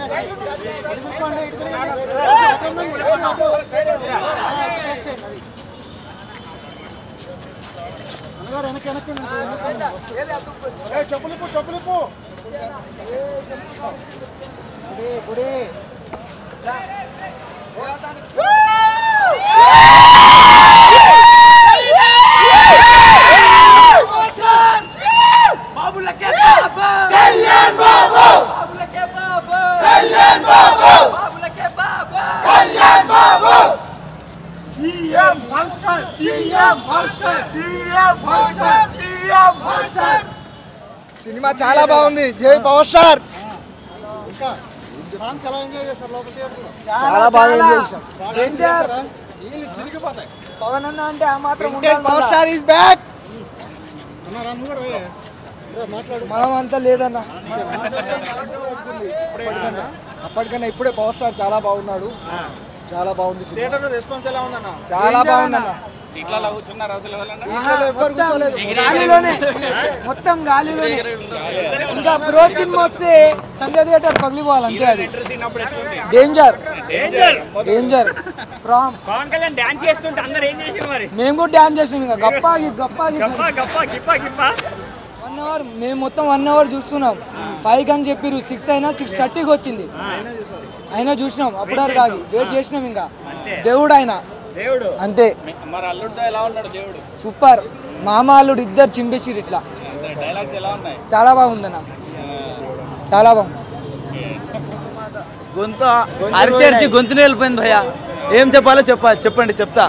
చెప్పులిప్పు చెప్పులిప్పు గుడి గుడి బాబులకే బాబు కళ్యాణ్ బాబు బాబులకే బాబు కళ్యాణ్ బాబు బాబులకే Babu Kalyan Babu CM master CM master CM master CM master cinema చాలా బాగుంది జై పవర్ స్టార్ ఇంకా సాంగ్స్ ఎలా ఎంజాయ్ చేస్తారు లోపల థియేటర్లో చాలా బాగా ఎంజాయ్ చేశాం డేంజర్ పవన్ అన్న అంటే ఆ మాత్రం పవర్ స్టార్ ఈస్ బ్యాక్ మాట్లాడు మనం అంతా లేదన్న అప్పటికన్నా ఇప్పుడే పవర్ స్టార్ చాలా బాగున్నాడు చాలా బాగుంది సినిమా. థియేటర్ రెస్పాన్స్ ఎలా ఉందన్న చాలా బాగుందన్న సీట్లలో కూర్చున్నారు అసలు ఎవరన్నా సీట్లలో ఎవ్వరు కూర్చోలేదు గాలిలోనే మొత్తం గాలిలోనే ఇంకా బ్రో సినిమా వస్తే సంధ్య థియేటర్ పగిలిపోవాలి అంతే అది డేంజర్ డేంజర్ ప్రామ్ పవన్ కళ్యాణ్ డాన్స్ చేస్తుంటే అందరు ఏం చేసారు మరి మేము కూడా డాన్స్ చేసాం ఇంకా గప్పా గిప్ గప్పా గిప్ గప్ప గప్ప గిప్ప గిప్ప వన్ అవర్ మేము మొత్తం వన్ అవర్ చూస్తున్నాం ఫైవ్ అని చెప్పిరు సిక్స్ అయినా సిక్స్ థర్టీకి వచ్చింది అయినా చూసినాం అప్పుడు వరకు కాదు వెయిట్ చేసినాం ఇంకా దేవుడు ఆయన దేవుడు అంతే మరి అల్లుడితో ఎలా ఉన్నాడు దేవుడు సూపర్ మామ అల్లుడు ఇద్దరు చింపేసిరు ఇట్లా డైలాగ్స్ ఎలా ఉన్నాయి చాలా బాగుందన్న చాలా బాగుంది గొంతు అరిచి అరిచి గొంతునే వెళ్ళిపోయింది భయ్య ఏం చెప్పాలో చెప్పాలి చెప్పండి చెప్తా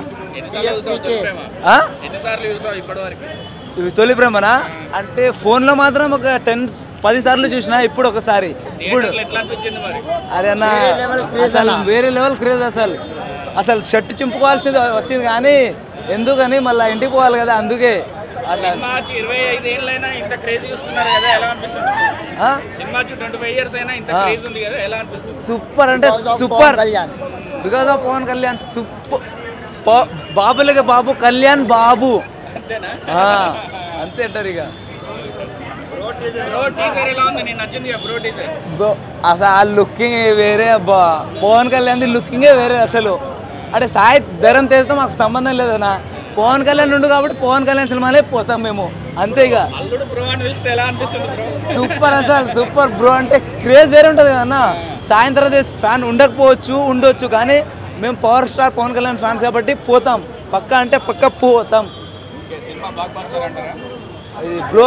ఆ? ఎన్నిసార్లు చూసావు ఇప్పటి వరకు ఇవి తొలి ప్రేమనా అంటే ఫోన్లో మాత్రం ఒక టెన్ పది సార్లు చూసినా ఇప్పుడు ఒకసారి ఇప్పుడు ఎట్లా అనిపించింది మరి అరే అన్న అసలు వేరే లెవెల్ క్రేజ్ అసలు అసలు షర్ట్ చింపుకోవాల్సింది వచ్చింది కానీ ఎందుకని మళ్ళీ ఇంటికి పోవాలి కదా అందుకే అట్లా సినిమా వచ్చి ఇరవై ఐదు ఏళ్ళైనా ఇంత క్రేజ్ చూస్తున్నారు కదా ఎలా అనిపిస్తుంది ఆ? సినిమా వచ్చి ట్వంటీ ఫైవ్ ఇయర్స్ అయినా ఇంత ఆ. క్రేజ్ ఉంది కదా ఎలా అనిపిస్తుంది సూపర్ అంటే super because of Pawan Kalyan super బాబులకి బాబు కళ్యాణ్ బాబు అంతేనా ఆ, అంతే అంటారు ఇక బ్రో టీజర్ ఎలా ఉంది నేను నచ్చింది బ్రో టీజర్ బో- అసలు ఆ లుకింగ్ వేరే అబ్బా పవన్ కళ్యాణ్ లుకింగే వేరే అసలు అంటే సాయి ధరం తెస్తే మాకు సంబంధం లేదన్నా పవన్ కళ్యాణ్ ఉండు కాబట్టి పవన్ కళ్యాణ్ సినిమాలే పోతాం మేము అంతే ఇక అల్లుడు బ్రో అని పిలిస్తే ఎలా అనిపిస్తుంది బ్రో సూపర్ అసలు సూపర్ బ్రో అంటే క్రేజ్ వేరే ఉంటుంది కదన్నా సాయంత్రం చేసి ఫ్యాన్ ఉండకపోవచ్చు ఉండొచ్చు కానీ మేము power star Pawan Kalyan fans కాబట్టి పోతాం పక్క అంటే పక్క పోతాం సినిమా బాగా బస్టర్ అంటారా ఇది బ్రో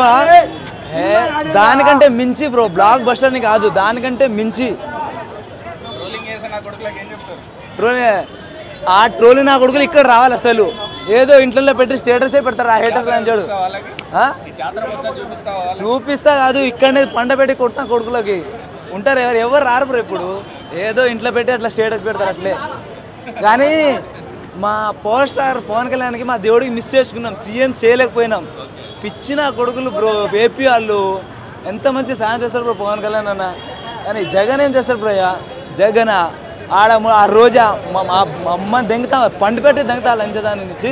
దానికంటే మించి బ్రో బ్లాక్ బస్టర్ని కాదు దానికంటే మించి రోలింగ్ చేసిన నా కొడుకులకు ఏం చెప్తారు ట్రోల్ ఆ ట్రోల్ నా కొడుకులు ఇక్కడ రావాలి అసలు ఏదో ఇంట్లో పెట్టి స్టేటసే పెడతారు ఆ హేటర్స్ అని చూడు వాళ్ళకి ఆ? ఈ జాతర మొత్తం చూపిస్తావా వాళ్ళకి? చూపిస్తా కాదు ఇక్కడనే పండ పెట్టి కొడతా కొడుకులకి ఉంటారు ఎవరు ఎవరు రారు బ్రో ఇప్పుడు ఏదో ఇంట్లో పెట్టి అట్లా స్టేటస్ పెడతారు అట్లే కానీ మా పవర్ స్టార్ పవన్ కళ్యాణ్కి మా దేవుడికి మిస్ చేసుకున్నాం సీఎం చేయలేకపోయినాం పిచ్చి నా కొడుకులు బ్రో ఏపీ వాళ్ళు ఎంత మంచి సాయం చేస్తారు బ్రో పవన్ కళ్యాణ్ అన్న కానీ జగన్ ఏం చేస్తాడు బ్రో అయ్యా జగన్ ఆడ మ- ఆ రోజా మా మా మా అమ్మ దెంగతా పండు పెట్టి దెంగతా లంచదాని నుంచి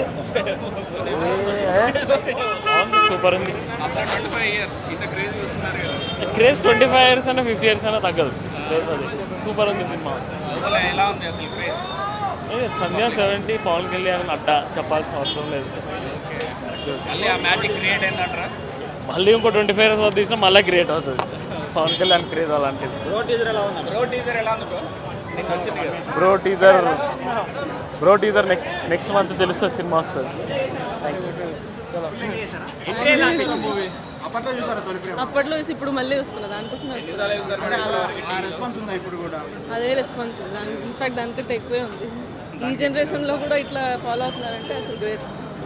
ఏ, సూపర్ ఉంది ఆఫ్టర్ ట్వంటీ ఫైవ్ ఇయర్స్ ఇంత క్రేజ్ చూస్తున్నారు కదా క్రేజ్ ట్వంటీ ఫైవ్ ఇయర్స్ అయినా ఫిఫ్టీ ఇయర్స్ అయినా తగ్గదు లేదు అది సూపర్ ఉంది సినిమా అసలు ఎలా ఉంది అసలు క్రేజ్ ఏ, సంధ్యా సెవెంటీ పవన్ కళ్యాణ్ అడ్డా చెప్పాల్సిన అవసరం లేదు మళ్ళీ ఆ మ్యాజిక్ క్రియేట్ అయిందంటారా మళ్ళీ ఇంకో ట్వంటీ ఫైవ్ ఇయర్స్ తీసినా మళ్ళీ క్రియేట్ అవుతుంది పవన్ కళ్యాణ్ క్రేజ్ అలాంటిది బ్రో టీజర్ ఎలా ఉంది బ్రో టీజర్ ఎలా ఉంది బ్రో నీకు వచ్చింది కదా bro teaser bro teaser next next month తెలుస్తుంది సినిమా వస్తుంది అప్పట్లో చూసారా తొలి ప్రేమ అప్పట్లో చూసి ఇప్పుడు మళ్ళీ వస్తున్నా దానికోసమే వస్తున్నా రెస్పాన్స్ ఉందా ఇప్పుడు కూడా అదే రెస్పాన్స్ దాని ఇన్ఫాక్ట్ దానికంటే ఎక్కువే ఉంది ఈ జనరేషన్లో కూడా ఇట్లా ఫాలో అవుతున్నారంటే అసలు గ్రేట్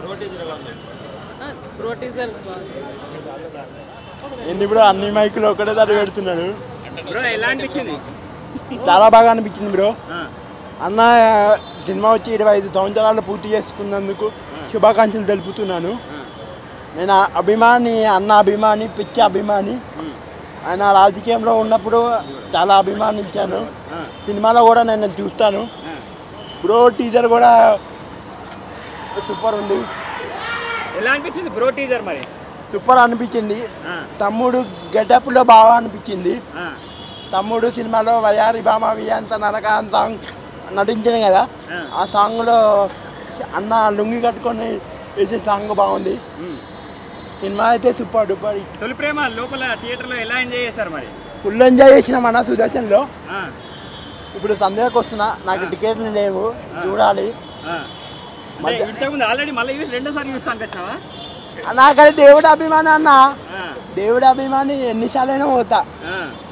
బ్రో టీజర్ బాగుంది ఏంది బ్రో అన్ని మైకులు ఒకటే దారి పెడుతున్నాడు బ్రో ఎలా అనిపించింది చాలా బాగా అనిపించింది బ్రో అన్న సినిమా వచ్చి ఇరవై ఐదు సంవత్సరాలు పూర్తి చేసుకున్నందుకు శుభాకాంక్షలు తెలుపుతున్నాను నేను ఆ అభిమాని అన్న అభిమాని పిచ్చి అభిమాని ఆయన రాజకీయంలో ఉన్నప్పుడు చాలా అభిమానించాను సినిమాలో కూడా నేను చూస్తాను బ్రో టీజర్ కూడా సూపర్ ఉంది ఎలా అనిపించింది బ్రో టీజర్ మరి సూపర్ అనిపించింది తమ్ముడు గెటప్లో బాగా అనిపించింది తమ్ముడు సినిమాలో వయారి బామ వియాంత నరకాన్ సాంగ్ నటించిన కదా ఆ సాంగ్లో అన్న లుంగి కట్టుకొని వేసే సాంగ్ బాగుంది సినిమా అయితే సూపర్ డూపర్ హిట్. తొలి ప్రేమ లోపల థియేటర్లో ఎలా ఎంజాయ్ చేశారు మరి ఫుల్ ఎంజాయ్ చేసినాం అన్న సుదర్శన్లో ఆ, ఇప్పుడు సందేహకు వస్తున్నా నాకు టికెట్లు లేవు చూడాలి ఆ. అంటే ఇంతకుముందు ఆల్రెడీ మళ్ళీ చూసి రెండోసారి చూస్తానికి వచ్చినావా నాకది దేవుడు అభిమాని అన్న ఆ, దేవుడు అభిమాని ఎన్నిసార్లైనా పోతా ఆ.